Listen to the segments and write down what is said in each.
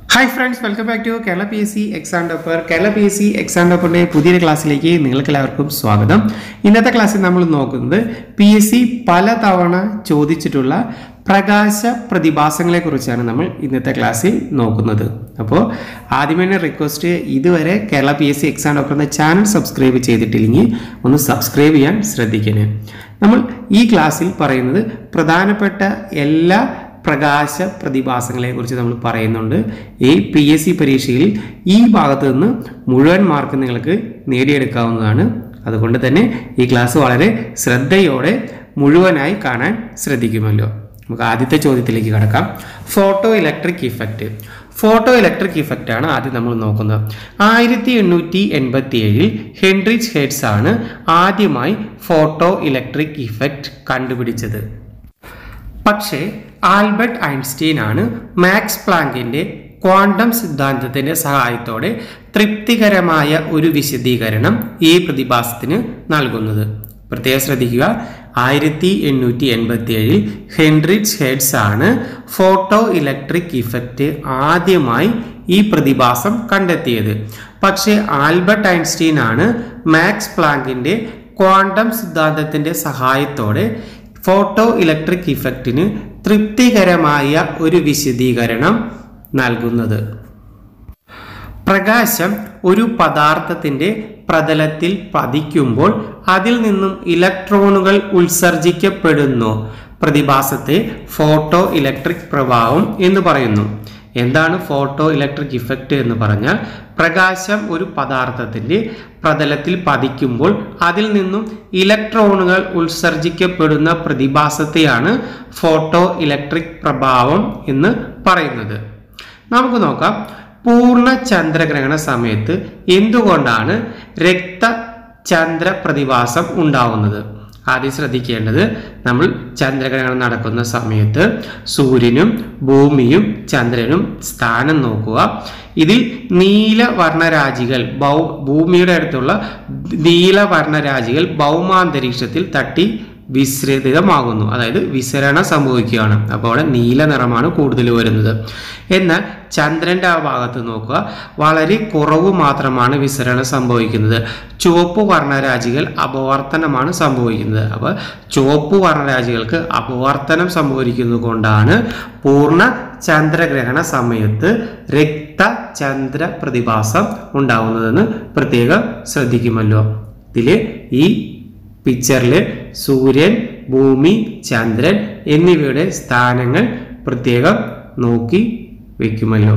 hi friends welcome back to Kerala P S C exam topper Kerala P S C exam ടോപ്പറിൻ്റെ പുതിയൊരു ക്ലാസ്സിലേക്ക് നിങ്ങൾക്ക് എല്ലാവർക്കും സ്വാഗതം ഇന്നത്തെ ക്ലാസ്സിൽ നമ്മൾ നോക്കുന്നത് പി എസ് സി പലതവണ ചോദിച്ചിട്ടുള്ള പ്രകാശ പ്രതിഭാസങ്ങളെ കുറിച്ചാണ് നമ്മൾ ഇന്നത്തെ ക്ലാസ്സിൽ നോക്കുന്നത് അപ്പോൾ ആദ്യമേ തന്നെ റിക്വസ്റ്റ് ഇതുവരെ Kerala P S C exam topper എന്ന ചാനൽ സബ്സ്ക്രൈബ് ചെയ്തിട്ടില്ലെങ്കിൽ ഒന്ന് സബ്സ്ക്രൈബ് ചെയ്യാൻ ശ്രദ്ധിക്കണേ നമ്മൾ ഈ ക്ലാസ്സിൽ പറയുന്നത് പ്രധാനപ്പെട്ട എല്ലാ പ്രകാശ പ്രതിഭാസങ്ങളെ കുറിച്ച് നമ്മൾ പറയുന്നുണ്ട് ഈ പി എസ് സി പരീക്ഷയിൽ ഈ ഭാഗത്ത് നിന്ന് മുഴുവൻ മാർക്ക് നിങ്ങൾക്ക് നേടിയെടുക്കാവുന്നതാണ് അതുകൊണ്ട് തന്നെ ഈ ക്ലാസ് വളരെ ശ്രദ്ധയോടെ മുഴുവനായി കാണാൻ ശ്രദ്ധിക്കുമല്ലോ നമുക്ക് ആദ്യത്തെ ചോദ്യത്തിലേക്ക് കടക്കാം photo electric effect photo electric effect ആണ് ആദ്യം നമ്മൾ നോക്കുന്നത് ആയിരത്തി എണ്ണൂറ്റി എൺപത്തി ഏഴിൽ ഹെൻറിച്ച് ഹെഡ്സ് ആണ് ആദ്യമായി ഫോട്ടോ ഇലക്ട്രിക് ഇഫക്റ്റ് കണ്ടുപിടിച്ചത് പക്ഷേ ആൽബർട്ട് ഐൻസ്റ്റീൻ ആണ് മാക്സ് പ്ലാങ്കിന്റെ ക്വാണ്ടം സിദ്ധാന്തത്തിന്റെ സഹായത്തോടെ തൃപ്തികരമായ ഒരു വിശദീകരണം ഈ പ്രതിഭാസത്തിന് നൽകുന്നത് പ്രത്യേകം ശ്രദ്ധിക്കുക ആയിരത്തി എണ്ണൂറ്റി എൺപത്തി ഏഴിൽ ഹെൻറിച്ച് ഹെഡ്സ് ആണ് ഫോട്ടോ ഇലക്ട്രിക് ഇഫക്റ്റ് ആദ്യമായി ഈ പ്രതിഭാസം കണ്ടെത്തിയത് പക്ഷേ ആൽബർട്ട് ഐൻസ്റ്റീൻ ആണ് മാക്സ് പ്ലാങ്കിന്റെ ക്വാണ്ടം സിദ്ധാന്തത്തിന്റെ സഹായത്തോടെ ഫോട്ടോ ഇലക്ട്രിക് ഇഫക്റ്റിന് തൃപ്തികരമായ ഒരു വിശദീകരണം നൽകുന്നത് പ്രകാശം ഒരു പദാർത്ഥത്തിന്റെ പ്രതലത്തിൽ പതിക്കുമ്പോൾ അതിൽ നിന്നും ഇലക്ട്രോണുകൾ ഉത്സർജിക്കപ്പെടുന്നു പ്രതിഭാസത്തെ ഫോട്ടോ ഇലക്ട്രിക് പ്രഭാവം എന്ന് പറയുന്നു എന്താണ് ഫോട്ടോ ഇലക്ട്രിക് ഇഫക്റ്റ് എന്ന് പറഞ്ഞാൽ പ്രകാശം ഒരു പദാർത്ഥത്തിന്റെ പ്രതലത്തിൽ പതിക്കുമ്പോൾ അതിൽ നിന്നും ഇലക്ട്രോണുകൾ ഉത്സർജിക്കപ്പെടുന്ന പ്രതിഭാസത്തെയാണ് ഫോട്ടോ ഇലക്ട്രിക് പ്രഭാവം എന്ന് പറയുന്നത് നമുക്ക് നോക്കാം പൂർണ്ണ ചന്ദ്രഗ്രഹണ സമയത്ത് എന്തുകൊണ്ടാണ് രക്തചന്ദ്ര പ്രതിഭാസം ഉണ്ടാവുന്നത് ആദ്യം ശ്രദ്ധിക്കേണ്ടത് നമ്മൾ ചന്ദ്രഗ്രഹണം നടക്കുന്ന സമയത്ത് സൂര്യനും ഭൂമിയും ചന്ദ്രനും സ്ഥാനം നോക്കുക ഇതിൽ നീലവർണ്ണരാജികൾ ഭൗ ഭൂമിയുടെ അടുത്തുള്ള നീലവർണ്ണരാജികൾ ഭൗമാന്തരീക്ഷത്തിൽ തട്ടി വിസ്തൃതമാകുന്നു അതായത് വിസരണം സംഭവിക്കുകയാണ് അപ്പോൾ അവിടെ നീല നിറമാണ് കൂടുതൽ വരുന്നത് എന്നാൽ ചന്ദ്രന്റെ ആ ഭാഗത്ത് നോക്കുക വളരെ കുറവ് മാത്രമാണ് വിസരണം സംഭവിക്കുന്നത് ചുവപ്പ് വർണ്ണരാജികൾ അപവർത്തനമാണ് സംഭവിക്കുന്നത് അപ്പോൾ ചുവപ്പ് വർണ്ണരാജികൾക്ക് അപവർത്തനം സംഭവിക്കുന്നത് കൊണ്ടാണ് പൂർണ്ണ ചന്ദ്രഗ്രഹണ സമയത്ത് രക്തചന്ദ്ര പ്രതിഭാസം ഉണ്ടാവുന്നതെന്ന് പ്രത്യേകം ശ്രദ്ധിക്കുമല്ലോ ഇതിൽ ഈ പിക്ചറിൽ സൂര്യൻ ഭൂമി ചന്ദ്രൻ എന്നിവയുടെ സ്ഥാനങ്ങൾ പ്രത്യേകം നോക്കി വയ്ക്കുമല്ലോ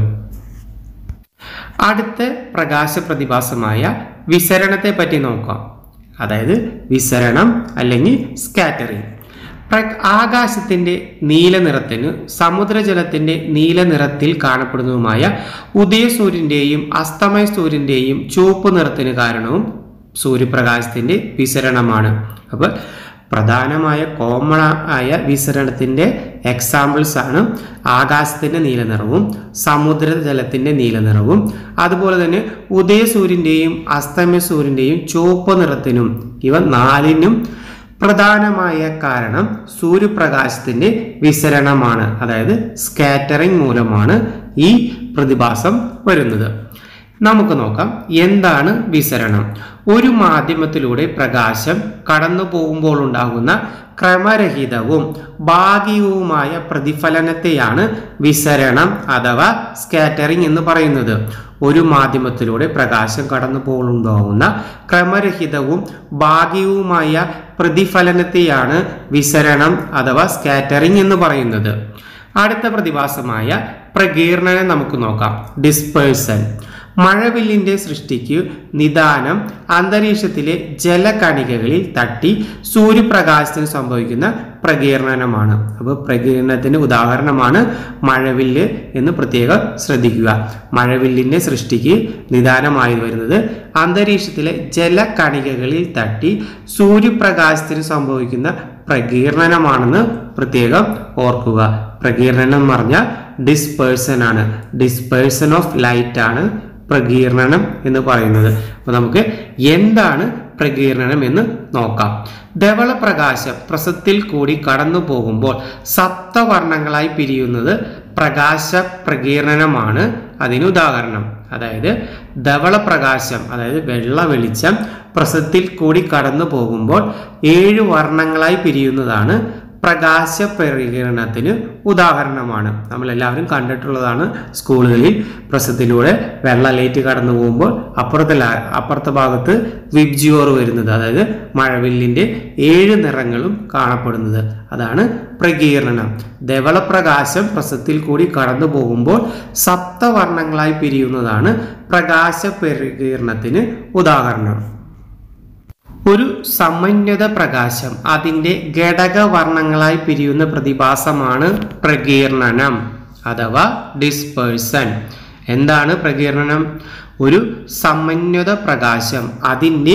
അടുത്ത പ്രകാശ പ്രതിഭാസമായ വിസരണത്തെ പറ്റി നോക്കാം അതായത് വിസരണം അല്ലെങ്കിൽ സ്കാറ്ററിംഗ് ആകാശത്തിന്റെ നീല നിറത്തിന് സമുദ്രജലത്തിന്റെ നീല നിറത്തിൽ കാണപ്പെടുന്നതുമായ ഉദയസൂര്യന്റെയും അസ്തമയ സൂര്യന്റെയും ചുവപ്പ് നിറത്തിന് കാരണവും സൂര്യപ്രകാശത്തിന്റെ വിസരണമാണ് അപ്പോൾ പ്രധാനമായ കോമൺ ആയ വിസരണത്തിന്റെ എക്സാമ്പിൾസ് ആണ് ആകാശത്തിന്റെ നീല നിറവും സമുദ്രജലത്തിന്റെ നീല നിറവും അതുപോലെ തന്നെ ഉദയസൂര്യന്റെയും അസ്തമയ സൂര്യന്റെയും ചുവപ്പ് നിറത്തിനും ഇവ നാലിനും പ്രധാനമായ കാരണം സൂര്യപ്രകാശത്തിന്റെ വിസരണമാണ് അതായത് സ്കാറ്ററിംഗ് മൂലമാണ് ഈ പ്രതിഭാസം വരുന്നത് നമുക്ക് നോക്കാം എന്താണ് വിസരണം ഒരു മാധ്യമത്തിലൂടെ പ്രകാശം കടന്നു പോകുമ്പോൾ ഉണ്ടാകുന്ന ക്രമരഹിതവും ഭാഗികവുമായ പ്രതിഫലനത്തെയാണ് വിസരണം അഥവാ സ്കാറ്ററിംഗ് എന്ന് പറയുന്നത് ഒരു മാധ്യമത്തിലൂടെ പ്രകാശം കടന്നു പോകുമ്പോഴുണ്ടാകുന്ന ക്രമരഹിതവും ഭാഗികവുമായ പ്രതിഫലനത്തെയാണ് വിസരണം അഥവാ സ്കാറ്ററിംഗ് എന്ന് പറയുന്നത് അടുത്ത പ്രതിഭാസമായ പ്രകീർണനം നമുക്ക് നോക്കാം ഡിസ്പേഴ്സൺ മഴവില്ലിന്റെ സൃഷ്ടിക്ക് നിദാനം അന്തരീക്ഷത്തിലെ ജലകണികകളിൽ തട്ടി സൂര്യപ്രകാശത്തിന് സംഭവിക്കുന്ന പ്രകീർണനമാണ് അപ്പോൾ പ്രകീർണനത്തിന് ഉദാഹരണമാണ് മഴവില്ല് എന്ന് പ്രത്യേകം ശ്രദ്ധിക്കുക മഴവില്ലിന്റെ സൃഷ്ടിക്ക് നിദാനമായി വരുന്നത് അന്തരീക്ഷത്തിലെ ജലകണികകളിൽ തട്ടി സൂര്യപ്രകാശത്തിന് സംഭവിക്കുന്ന പ്രകീർണനമാണെന്ന് പ്രത്യേകം ഓർക്കുക പ്രകീർണനം എന്ന് പറഞ്ഞാൽ ഡിസ്പേഴ്സൺ ആണ് ഡിസ്പേഴ്സൺ ഓഫ് ലൈറ്റ് ആണ് പ്രകീർണനം എന്ന് പറയുന്നത് അപ്പോൾ നമുക്ക് എന്താണ് പ്രകീർണനം എന്ന് നോക്കാം ധവളപ്രകാശം പ്രസത്തിൽ കൂടി കടന്നു പോകുമ്പോൾ സപ്തവർണ്ണങ്ങളായി പിരിയുന്നത് പ്രകാശ പ്രകീർണനമാണ് അതിന് ഉദാഹരണം അതായത് ധവള പ്രകാശം അതായത് വെള്ള വെളിച്ചം പ്രസത്തിൽ കൂടി കടന്നു പോകുമ്പോൾ ഏഴ് വർണ്ണങ്ങളായി പിരിയുന്നതാണ് പ്രകാശ പ്രകീർണനത്തിന് ഉദാഹരണമാണ് നമ്മൾ എല്ലാവരും കണ്ടിട്ടുള്ളതാണ് സ്കൂളുകളിൽ പ്രസത്തിലൂടെ വെള്ള ലൈറ്റ് കടന്നു പോകുമ്പോൾ അപ്പുറത്തെ ലാ- അപ്പുറത്തെ ഭാഗത്ത് വിബ്ജിയോർ വരുന്നത് അതായത് മഴവില്ലിന്റെ ഏഴ് നിറങ്ങളും കാണപ്പെടുന്നത് അതാണ് പ്രകീർണനം ധവളപ്രകാശം പ്രസത്തിൽ കൂടി കടന്നു പോകുമ്പോൾ സപ്തവർണ്ണങ്ങളായി പിരിയുന്നതാണ് പ്രകാശ പ്രകീർണത്തിന് ഉദാഹരണം ഒരു സമന്വത പ്രകാശം അതിൻ്റെ ഘടകവർണ്ണങ്ങളായി പിരിയുന്ന പ്രതിഭാസമാണ് പ്രകീർണനം അഥവാ ഡിസ്പേഴ്സൺ എന്താണ് പ്രകീർണനം ഒരു സമന്വത പ്രകാശം അതിൻ്റെ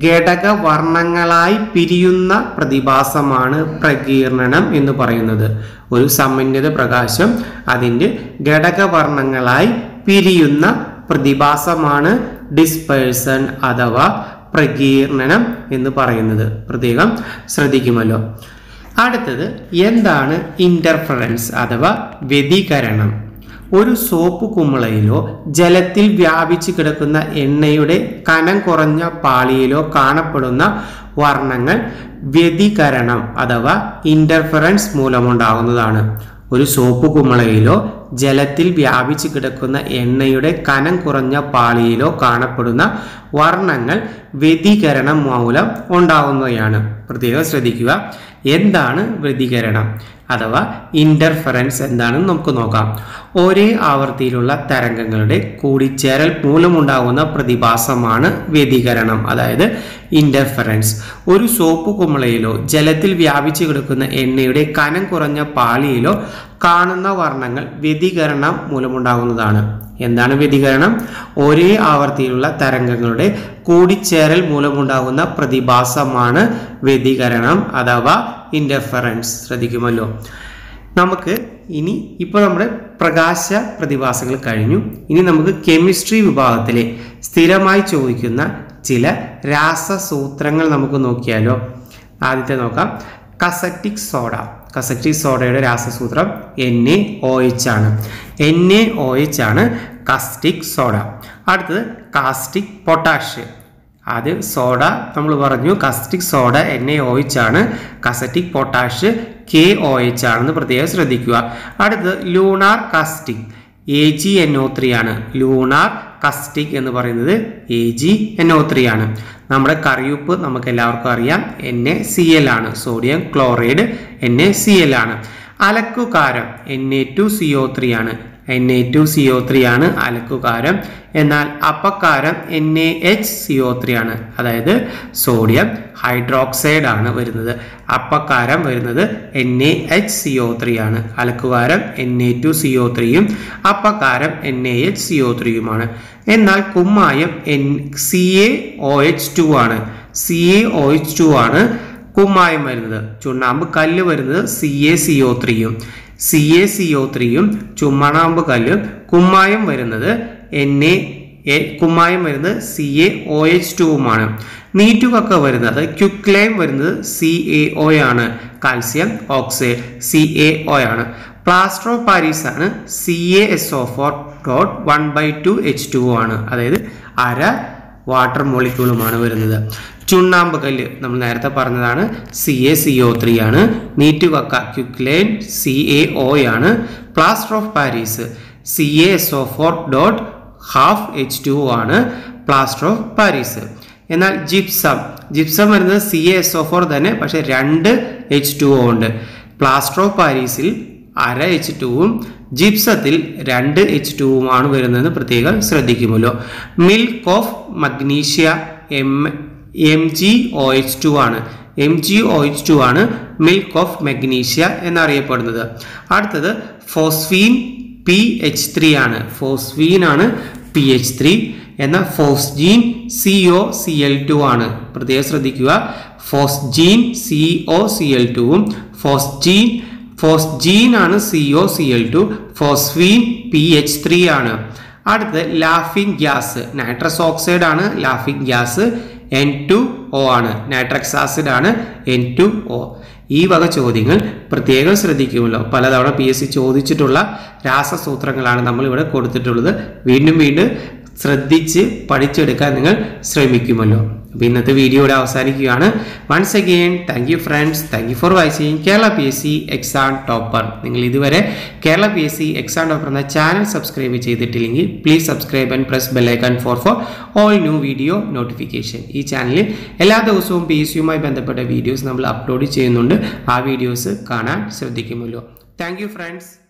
ഘടകവർണ്ണങ്ങളായി പിരിയുന്ന പ്രതിഭാസമാണ് പ്രകീർണനം എന്ന് പറയുന്നത് ഒരു സമന്വത പ്രകാശം അതിൻ്റെ ഘടകവർണ്ണങ്ങളായി പിരിയുന്ന പ്രതിഭാസമാണ് ഡിസ്പേഴ്സൺ അഥവാ പ്രകീർണനം എന്ന് പറയുന്നത് പ്രത്യേകം ശ്രദ്ധിക്കുമല്ലോ അടുത്തത് എന്താണ് ഇന്റർഫറൻസ് അഥവാ വ്യതികരണം ഒരു സോപ്പ് കുമിളയിലോ ജലത്തിൽ വ്യാപിച്ചു കിടക്കുന്ന എണ്ണയുടെ കനം കുറഞ്ഞ പാളിയിലോ കാണപ്പെടുന്ന വർണ്ണങ്ങൾ വ്യതികരണം അഥവാ ഇന്റർഫറൻസ് മൂലമുണ്ടാകുന്നതാണ് ഒരു സോപ്പ് കുമിളയിലോ ജലത്തിൽ വ്യാപിച്ചു കിടക്കുന്ന എണ്ണയുടെ കനം കുറഞ്ഞ പാളിയിലോ കാണപ്പെടുന്ന വർണ്ണങ്ങൾ വ്യതികരണം മൂലം ഉണ്ടാകുന്നവയാണ് പ്രത്യേകം ശ്രദ്ധിക്കുക എന്താണ് വ്യതികരണം അഥവാ ഇന്റർഫറൻസ് എന്താണെന്ന് നമുക്ക് നോക്കാം ഒരേ ആവർത്തിയിലുള്ള തരംഗങ്ങളുടെ കൂടിച്ചേരൽ മൂലമുണ്ടാകുന്ന പ്രതിഭാസമാണ് വ്യതികരണം അതായത് ഇന്റർഫറൻസ് ഒരു സോപ്പ് കുമിളയിലോ ജലത്തിൽ വ്യാപിച്ചു കിടക്കുന്ന എണ്ണയുടെ കനം കുറഞ്ഞ പാളിയിലോ കാണുന്ന വർണ്ണങ്ങൾ വ്യതികരണം മൂലമുണ്ടാകുന്നതാണ് എന്താണ് വ്യതികരണം ഒരേ ആവർത്തിയിലുള്ള തരംഗങ്ങളുടെ കൂടിച്ചേരൽ മൂലമുണ്ടാകുന്ന പ്രതിഭാസമാണ് വ്യതികരണം അഥവാ ഇന്റർഫറൻസ് ശ്രദ്ധിക്കുമല്ലോ നമുക്ക് ഇനി ഇപ്പോൾ നമ്മുടെ പ്രകാശ പ്രതിഭാസങ്ങൾ കഴിഞ്ഞു ഇനി നമുക്ക് കെമിസ്ട്രി വിഭാഗത്തിലെ സ്ഥിരമായി ചോദിക്കുന്ന ചില രാസസൂത്രങ്ങൾ നമുക്ക് നോക്കിയാലോ ആദ്യത്തെ നോക്കാം കസറ്റിക് സോഡ കസറ്റിക് സോഡയുടെ രാസസൂത്രം എൻ എ ഒ എച്ച് ആണ് എൻ എ ഒ എച്ച് ആണ് കസ്റ്റിക് സോഡ അടുത്തത് കാസ്റ്റിക് പൊട്ടാഷ് അത് സോഡ നമ്മൾ പറഞ്ഞു caustic soda N A O H ആണ് caustic potash K O H ആണെന്ന് പ്രത്യേകം ശ്രദ്ധിക്കുക അടുത്തത് lunar caustic A G N O three ആണ് ലൂണാർ കസ്റ്റിക് എന്ന് പറയുന്നത് A G N O three ആണ് നമ്മുടെ കറിയുപ്പ് നമുക്ക് എല്ലാവർക്കും അറിയാം എൻ എ സി എൽ ആണ് sodium chloride N A C L ആണ് അലക്കുകാരം N A two C O three ആണ് N A two C O three ആണ് അലക്കുകാരം എന്നാൽ അപ്പക്കാരം N A H C O three ആണ് അതായത് സോഡിയം ഹൈഡ്രോക്സൈഡ് ആണ് വരുന്നത് അപ്പക്കാരം വരുന്നത് N A H C O three ആണ് അലക്കുകാരം N A two C O ത്രീയും അപ്പക്കാരം N A H C O ത്രീയുമാണ് എന്നാൽ കുമ്മായം N C A O H two ആണ് C A O H two ആണ് കുമ്മായം വരുന്നത് ചുണ്ണാമ്പ് കല്ല് വരുന്നത് സി എ സി ഒ ത്രീയും സി എ സി ഒ ത്രീയും ചുണ്ണാമ്പ് കല്ലും കുമ്മായം വരുന്നത് എൻ എ കുമ്മായം വരുന്നത് സി എ ഒ എച്ച് ടുവുമാണ് നീറ്റുകക്ക വരുന്നത് ക്യുക്ലൈം വരുന്നത് സി എ ഒ ആണ് calcium oxide C A O ആണ് പ്ലാസ്റ്റർ ഓഫ് പാരീസ് ആണ് C A S O four dot one by two H two ആണ് അതായത് അര വാട്ടർ മോളിക്യൂളുമാണ് വരുന്നത് ചുണ്ണാമ്പ് കല്ല് നമ്മൾ നേരത്തെ പറഞ്ഞതാണ് C A C O three ആണ് നീറ്റ് കക്ക ക്യുക്ലൈൻ സി എ ഒ ആണ് plaster of Paris C A S O four dot half H two ആണ് പ്ലാസ്റ്റർ ഓഫ് പാരീസ് എന്നാൽ ജിപ്സം ജിപ്സം വരുന്നത് C A S O four തന്നെ പക്ഷെ രണ്ട് എച്ച് ടു ഉണ്ട് പ്ലാസ്റ്റർ ഓഫ് പാരീസിൽ അര എച്ച് ടുവും ജിപ്സത്തിൽ രണ്ട് എച്ച് ടുവുമാണ് വരുന്നതെന്ന് പ്രത്യേകം ശ്രദ്ധിക്കുമല്ലോ milk of magnesia M M G O H two ആണ് M G O H two ആണ് മിൽക്ക് ഓഫ് മഗ്നീഷ്യ എന്നറിയപ്പെടുന്നത് അടുത്തത് ഫോസ്ഫീൻ പി എച്ച് ത്രീ ആണ് ഫോസ്ഫീൻ ആണ് പി എച്ച് ത്രീ എന്നാൽ phosgene C O C L two ആണ് പ്രത്യേകം ശ്രദ്ധിക്കുക phosgene C O C L ടുവും ഫോസ്ജീൻ ഫോസ്ജീൻ ആണ് C O C L two phosphine P H three ആണ് അടുത്തത് ലാഫിംഗ് ഗ്യാസ് നൈട്രസ് ഓക്സൈഡ് ആണ് laughing gas N two O ആണ് nitrous acid ആണ് എൻ ടു ഒ ഈ വക ചോദ്യങ്ങൾ പ്രത്യേകം ശ്രദ്ധിക്കുമല്ലോ പലതവണ പി എസ് സി ചോദിച്ചിട്ടുള്ള രാസസൂത്രങ്ങളാണ് നമ്മൾ ഇവിടെ കൊടുത്തിട്ടുള്ളത് വീണ്ടും വീണ്ടും ശ്രദ്ധിച്ച് പഠിച്ചെടുക്കാൻ നിങ്ങൾ ശ്രമിക്കുമല്ലോ അപ്പോൾ ഇന്നത്തെ വീഡിയോ ഇവിടെ അവസാനിക്കുകയാണ് once again thank you friends thank you for watching Kerala P S C exam topper നിങ്ങൾ ഇതുവരെ Kerala P S C exam topper എന്ന ചാനൽ സബ്സ്ക്രൈബ് ചെയ്തിട്ടില്ലെങ്കിൽ please subscribe and press bell icon for for all new video notification ഈ ചാനലിൽ എല്ലാ ദിവസവും P S സിയുമായി ബന്ധപ്പെട്ട videos നമ്മൾ അപ്ലോഡ് ചെയ്യുന്നുണ്ട് ആ വീഡിയോസ് കാണാൻ ശ്രദ്ധിക്കുമല്ലോ താങ്ക് യു ഫ്രണ്ട്സ്